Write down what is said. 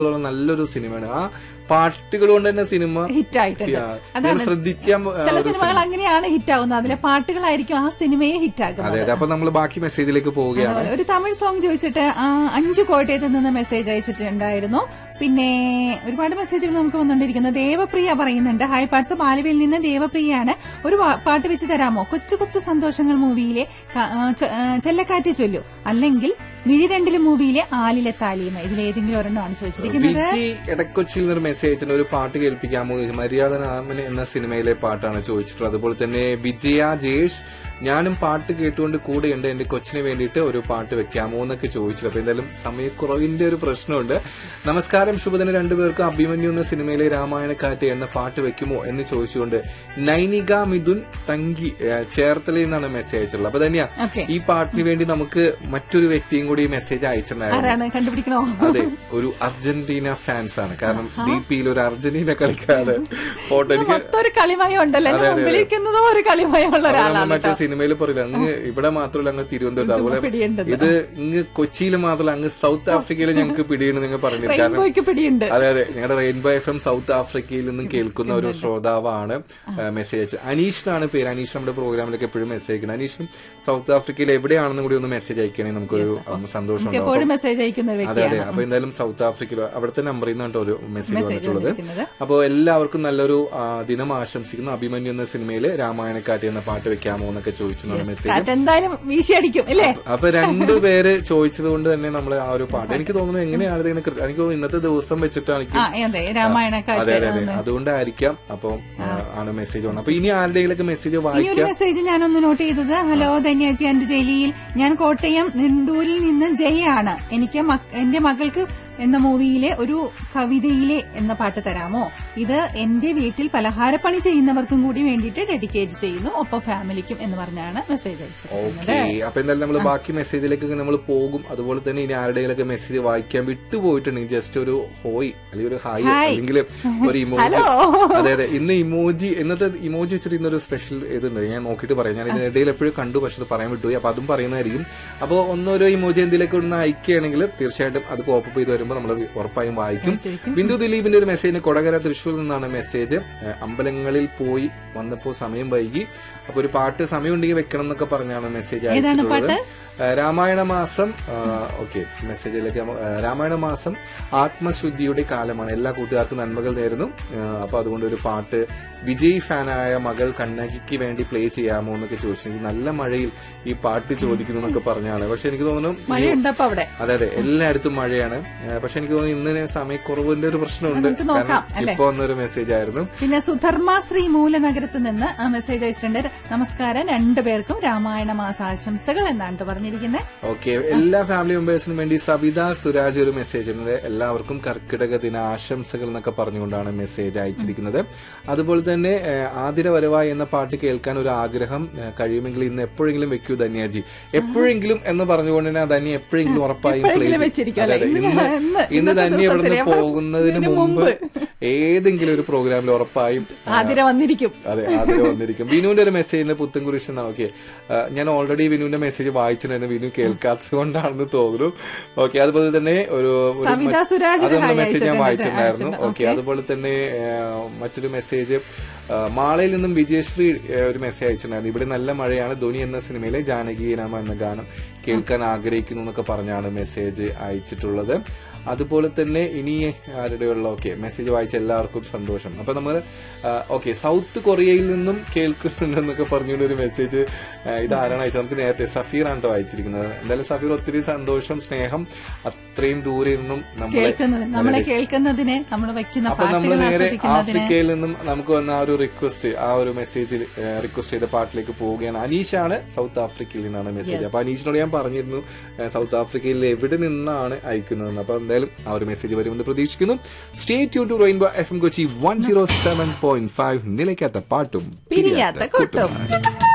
ഉള്ള നല്ലൊരു സിനിമയാണ് ആ പാട്ടുകൾ കൊണ്ട് തന്നെ സിനിമ ഹിറ്റ് ആയിട്ടുണ്ട് Yeah. അതാണ് ഞാൻ ശ്രദ്ധിക്കാൻ ആ, ചില ഒരു സിനിമകൾ അങ്ങനെയാണ് ഹിറ്റ് ആവുന്നത് അതിലെ പാട്ടുകളായിരിക്കും ആ സിനിമയെ ഹിറ്റ് അതെ ആക്കുന്നത് അതെ അപ്പൊ നമ്മൾ ബാക്കി മെസ്സേജിലേക്ക് പോവുകയാണ് അതുപോലെ ഒരു തമിഴ് സോങ് ചോദിച്ചിട്ട് ആ, അഞ്ചു കോട്ടയത്ത് നിന്ന് മെസ്സേജ് അയച്ചിട്ടുണ്ടായിരുന്നു പിന്നെ ഒരുപാട് മെസ്സേജുകൾ നമുക്ക് വന്നുകൊണ്ടിരിക്കുന്നത് ദേവപ്രിയ പറയുന്നുണ്ട് ഹായ് പാർട്സ് ബാലുവിൽ നിന്ന് ദേവപ്രിയയാണ് ഒരു പാ- പാട്ട് വെച്ച് തരാമോ കൊച്ചു കൊച്ചു സന്തോഷങ്ങൾ മൂവിയിലെ ക- ആ, ചൊ- ആ, ചെല്ലക്കാറ്റ് ചൊല്ലു അല്ലെങ്കിൽ മിഴിരണ്ടില് മൂവിയിലെ ആലിലെ താലീമ ഇതിലേതെങ്കിലും ഒരെണ്ണമാണ് ചോദിച്ചിരിക്കുന്നത് വിജി ഇടക്കൊച്ചിയിൽ നിന്നൊരു മെസ്സേജ് അയച്ചിട്ടുണ്ട് ഒരു പാട്ട് കേൾപ്പിക്കാമോ എന്ന് ചോദിച്ചു. മര്യാദ രാമന് എന്ന സിനിമയിലെ പാട്ടാണ് ചോദിച്ചിട്ടുള്ളത് അതുപോലെ തന്നെ വിജയ ജയേഷ് ഞാനും പാട്ട് കേട്ടുകൊണ്ട് കൂടെയുണ്ട് എന്റെ കൊച്ചിന് വേണ്ടിയിട്ട് ഒരു പാട്ട് വെക്കാമോ എന്നൊക്കെ ചോദിച്ചിട്ടുണ്ട് അപ്പൊ എന്തായാലും സമയക്കുറവിന്റെ ഒരു പ്രശ്നമുണ്ട് നമസ്കാരം ശുഭദിന രണ്ടുപേർക്കും അഭിമന്യു എന്ന സിനിമയിലെ രാമായണക്കാറ്റ് എന്ന പാട്ട് വെക്കുമോ എന്ന് ചോദിച്ചുകൊണ്ട് നൈനിക മിഥുൻ തങ്കി ഏഹ്, ചേർത്തലയിൽ നിന്നാണ് മെസ്സേജ് അയച്ചിട്ടുള്ളത് അപ്പൊ തന്നെയാ ഓക്കെ ഈ പാട്ടിന് വേണ്ടി നമുക്ക് മറ്റൊരു വ്യക്തിയും കൂടി മെസ്സേജ് അയച്ചിട്ടുണ്ടായിരുന്നു ആരാണ് കണ്ടുപിടിക്കണോ അതെ ഒരു അർജന്റീന ഫാൻസ് ആണ് കാരണം ഡി പിയിൽ ഒരു അർജന്റീന കളിക്കാതെ ഫോട്ടോ എനിക്ക് മൊത്തം കളിമയം ഉണ്ടല്ലോ അതെ, അതെ, അതെ. മുമ്പിലിരിക്കുന്നതോ ഒരു കളിമയമുള്ള നമ്മൾ ഒരാളാണ് മറ്റേ സിനിമയിൽ പറയില്ല അങ്ങ് ഇവിടെ മാത്രമല്ല അങ്ങ് തിരുവനന്തപുരത്ത് അതുപോലെ പിടിയുണ്ടത്. ഇത് ഇങ്ങ് കൊച്ചിയിൽ മാത്രമല്ല അങ്ങ് സൗത്ത് ആഫ്രിക്കയിൽ ഞങ്ങൾക്ക് പിടിയുണ്ട് നിങ്ങൾ പറഞ്ഞു കാരണം റെയിൻബോയ്ക്ക് പിടിയുണ്ട് അതെ അതെ ഞങ്ങളുടെ റെയിൻബോ എഫ് എം സൗത്ത് ആഫ്രിക്കയിൽ നിന്നും കേൾക്കുന്ന ഒരു ശ്രോതാവാണ് മെസ്സേജ് അയച്ചത് അനീഷ് എന്നാണ് പേര് അനീഷ് നമ്മുടെ പ്രോഗ്രാമിലൊക്കെ എപ്പോഴും മെസ്സേജ് അയക്കുന്നത് അനീഷും സൗത്ത് ആഫ്രിക്കയിൽ എവിടെയാണെന്നും കൂടി ഒന്ന് മെസ്സേജ് അയക്കണേ നമുക്കൊരു um, സന്തോഷം നമുക്ക് ഉണ്ടാവും എപ്പോഴും മെസ്സേജ് അയക്കുന്ന ഒരു അതെ അതെ വ്യക്തിയാണ് അപ്പൊ എന്തായാലും സൗത്ത് ആഫ്രിക്കയിൽ അവിടുത്തെ നമ്പറിൽ നിന്നാണ് ഒരു മെസ്സേജ് മെസ്സേജ് വന്നിട്ടുള്ളത് വന്നിരിക്കുന്നത് അപ്പോൾ എല്ലാവർക്കും നല്ലൊരു ആ, ദിനം ആശംസിക്കുന്നു അഭിമന്യു എന്ന സിനിമയിലെ രാമായണക്കാറ്റ് എന്ന പാട്ട് വെക്കാമോ എന്നൊക്കെ ചോദിച്ചു മെസ്സേജ് കാറ്റ് എന്തായാലും വീശിയടിക്കും അല്ലേ അപ്പൊ രണ്ടു പേര് ചോദിച്ചത് കൊണ്ട് തന്നെ നമ്മൾ ആ ഒരു പാട്ട് എനിക്ക് തോന്നുന്നു എങ്ങനെയാണ് ഇതിനെ കൃത്യം- എനിക്ക് തോന്നുന്നു ഇന്നത്തെ ദിവസം വെച്ചിട്ടാണ് എനിക്ക് ആ അതെ രാമായണ അതെ കാറ്റ് അതെ അതെ അതുകൊണ്ടായിരിക്കാം അപ്പം ആ, ആണ് മെസ്സേജ് വന്നത് അപ്പൊ ഇനി ആരുടെയൊക്കെ മെസ്സേജ് ഇനി ഒരു വായിക്കാം മെസ്സേജ് ഞാനൊന്ന് നോട്ട് ചെയ്തത് ഹലോ ധന്യാജി എന്റെ ജയിലിയിൽ ഞാൻ കോട്ടയം നെണ്ടൂരിൽ നിന്ന് ജയാണ് എനിക്ക് മക്ക- എന്റെ മകൾക്ക് എന്ന മൂവിയിലെ ഒരു കവിതയിലെ എന്ന പാട്ട് തരാമോ ഇത് എന്റെ വീട്ടിൽ പലഹാരപ്പണി ചെയ്യുന്നവർക്കും കൂടി വേണ്ടിയിട്ട് ഡെഡിക്കേറ്റ് ചെയ്യുന്നു ഒപ്പം ഫാമിലിക്കും എന്ന് പറഞ്ഞാണ് മെസ്സേജ് അയച്ചിരിക്കുന്നത് ഓക്കെ അപ്പൊ എന്തായാലും നമ്മൾ ബാക്കി മെസ്സേജിലേക്ക് നമ്മൾ പോകും അതുപോലെ തന്നെ ഇനി ആരുടെയൊക്കെ മെസ്സേജ് വായിക്കാൻ വിട്ടുപോയിട്ടുണ്ടെങ്കിൽ ജസ്റ്റ് ഒരു ഹോയ് അല്ലെങ്കിൽ ഒരു ഹായ് അല്ലെങ്കിൽ ഒരു ഇമോജി ഹലോ. അതെ അതെ ഇന്ന് ഇമോജി ഇന്നത്തെ ഇമോജി വെച്ചിട്ട് ഇന്നൊരു സ്പെഷ്യൽ ഇതുണ്ട് ഞാൻ നോക്കിയിട്ട് പറയാം ഞാൻ ഇതിനിടയിൽ എപ്പോഴും കണ്ടു പക്ഷെ അത് പറയാൻ വിട്ടുപോയി അപ്പൊ അതും പറയുന്നതായിരിക്കും അപ്പോൾ ഒന്നോരോ ഇമോജി എന്തെങ്കിലുമൊക്കെ ഒന്ന് അയക്കുകയാണെങ്കിൽ തീർച്ചയായിട്ടും അത് പോപ്പ് ചെയ്ത് വരുമ്പോൾ നമ്മൾ ഉറപ്പായും വായിക്കും ശരിക്കും. ബിന്ദു ദിലീപിന്റെ ഒരു മെസ്സേജിന് കൊടകര തൃശ്ശൂരിൽ നിന്നാണ് മെസ്സേജ് ഏഹ് അമ്പലങ്ങളിൽ പോയി വന്നപ്പോൾ സമയം വൈകി അപ്പൊ ഒരു പാട്ട് സമയം ഉണ്ടെങ്കിൽ വെക്കണം എന്നൊക്കെ പറഞ്ഞാണ് മെസ്സേജ് ഏതാണ് അയച്ചിട്ടുള്ളത് പാട്ട്? ഏഹ് രാമായണ മാസം ഓക്കെ മെസ്സേജിലേക്ക് നമ്മ- ഏഹ് രാമായണ മാസം ആത്മശുദ്ധിയുടെ കാലമാണ് എല്ലാ കൂട്ടുകാർക്കും നന്മകൾ നേരുന്നു ഏഹ് അപ്പൊ അതുകൊണ്ട് ഒരു പാട്ട് വിജയ് ഫാനായ മകൾ കണ്ണകിക്ക് വേണ്ടി പ്ലേ ചെയ്യാമോ എന്നൊക്കെ ചോദിച്ചു എനിക്ക് നല്ല മഴയിൽ ഈ പാട്ട് ചോദിക്കുന്നു എന്നൊക്കെ പറഞ്ഞാണ് പക്ഷെ എനിക്ക് തോന്നുന്നു ഈ- മഴയുണ്ടപ്പോ അവിടെ അതെ അതെ എല്ലായിടത്തും മഴയാണ് ഏഹ് പക്ഷെ എനിക്ക് തോന്നുന്നു ഇന്ന് സമയക്കുറവിന്റെ ഒരു പ്രശ്നമുണ്ട് നമുക്ക് നോക്കാം, കാരണം അല്ലേ? ഇപ്പൊ വന്നൊരു മെസ്സേജ് ആയിരുന്നു പിന്നെ സുധർമ്മ ശ്രീ മൂലനഗരത്തിൽ നിന്ന് ആ മെസ്സേജ് അയച്ചിട്ടുണ്ട് നമസ്കാരം രണ്ടുപേർക്കും രാമായണ മാസാശംസകൾ എന്നാണ് ട്ടോ പറഞ്ഞിരിക്കുന്നത് ഓക്കെ എല്ലാ ഫാമിലി മെമ്പേഴ്സിനും വേണ്ടി സവിത സുരാജ് ഒരു മെസ്സേജ് ഉണ്ട് എല്ലാവർക്കും കർക്കിടക ദിന ആശംസകൾ എന്നൊക്കെ പറഞ്ഞുകൊണ്ടാണ് മെസ്സേജ് അയച്ചിരിക്കുന്നത് അതുപോലെ തന്നെ ഏഹ്, ആതിര വരവായി എന്ന പാട്ട് കേൾക്കാൻ ഒരു ആഗ്രഹം ഏഹ്, കഴിയുമെങ്കിൽ ഇന്ന് എപ്പോഴെങ്കിലും വെക്കൂ ധന്യാജി എപ്പോഴെങ്കിലും എന്ന് പറഞ്ഞുകൊണ്ട് തന്നെ ധന്യ എപ്പോഴെങ്കിലും ഉറപ്പായും play എപ്പോഴെങ്കിലും ചെയ്യും. വെച്ചിരിക്കും അതെ, അല്ലേ? അതെ. ഇന്ന് ഇന്ന് ഇന്ന് ഇന്ന് ഇന്നത്തെ ധന്യ ഇവിടുന്ന് ദിവസത്തിലെ പോകുന്നതിന് ഇതിന് മുമ്പ് മുമ്പ്. ഏതെങ്കിലും ഒരു പ്രോഗ്രാമിൽ ഉറപ്പായും ആതിര വന്നിരിക്കും അതെ ആദരവ് വന്നിരിക്കും വിനുവിന്റെ ഒരു മെസ്സേജിന് പുത്തൻകുരിശ് ഓക്കെ ഞാൻ ഓൾറെഡി വിനുവിന്റെ മെസ്സേജ് വായിച്ചിട്ടുണ്ടായിരുന്നു വിനു കേൾക്കാത്തത് കൊണ്ടാണെന്ന് തോന്നുന്നു ഓക്കെ അതുപോലെ തന്നെ ഒരു ഒരു സവിത മറ്റ്- സുരാജ് അത് നമ്മുടെ ഹായ് മെസ്സേജ് ഞാൻ അയച്ചിട്ടുണ്ട്. വായിച്ചിട്ടുണ്ടായിരുന്നു അയച്ചിട്ടുണ്ട്. ഓക്കെ അതുപോലെ തന്നെ ആ, മറ്റൊരു മെസ്സേജ് ആ, മാളയിൽ നിന്നും വിജയശ്രീ ആ, ഒരു മെസ്സേജ് അയച്ചിട്ടുണ്ടായിരുന്നു ഇവിടെ നല്ല മഴയാണ് ധ്വനി എന്ന സിനിമയിലെ ജാനകി രാമ എന്ന ഗാനം കേൾക്കാൻ ആഗ്രഹിക്കുന്നു എന്നൊക്കെ പറഞ്ഞാണ് മെസ്സേജ് അയച്ചിട്ടുള്ളത് അതുപോലെ തന്നെ ഇനി ആരുടെയുള്ള ഓക്കെ മെസ്സേജ് വായിച്ച എല്ലാവർക്കും സന്തോഷം അപ്പൊ നമ്മൾ ഓക്കെ സൗത്ത് കൊറിയയിൽ നിന്നും കേൾക്കുന്നുണ്ടെന്നൊക്കെ പറഞ്ഞുകൊണ്ട് ഒരു മെസ്സേജ് ഇത് ആരാണ് അയച്ചത് നമുക്ക് നേരത്തെ സഫീർ ആണ് ട്ടോ അയച്ചിരിക്കുന്നത് എന്തായാലും സഫീർ ഒത്തിരി സന്തോഷം സ്നേഹം അത്രയും ദൂരെ നിന്നും നമ്മളെ കേൾക്കുന്നത് നമ്മളെ കേൾക്കുന്നതിന് നമ്മൾ വെക്കുന്ന അപ്പൊ നമ്മൾ പാട്ടുകൾ നേരെ ആസ്വദിക്കുന്നതിന് ആഫ്രിക്കയിൽ നിന്നും നമുക്ക് വന്ന ആ ഒരു റിക്വസ്റ്റ് ആ ഒരു മെസ്സേജ് റിക്വസ്റ്റ് ചെയ്ത പാട്ടിലേക്ക് പോവുകയാണ് അനീഷാണ് സൗത്ത് ആഫ്രിക്കയിൽ നിന്നാണ് മെസ്സേജ് അപ്പൊ അനീഷിനോട് ഞാൻ പറഞ്ഞിരുന്നു ഏഹ്, സൗത്ത് ആഫ്രിക്കയിൽ എവിടെ നിന്നാണ് അയക്കുന്നതെന്ന് അപ്പൊ എന്തായാലും ആ ഒരു മെസ്സേജ് വരുമെന്ന് പ്രതീക്ഷിക്കുന്നു stay tune to rainbow F M Kochi one zero seven point five നിലയ്ക്കാത്ത പാട്ടും പിരിയാത്ത കൂട്ടും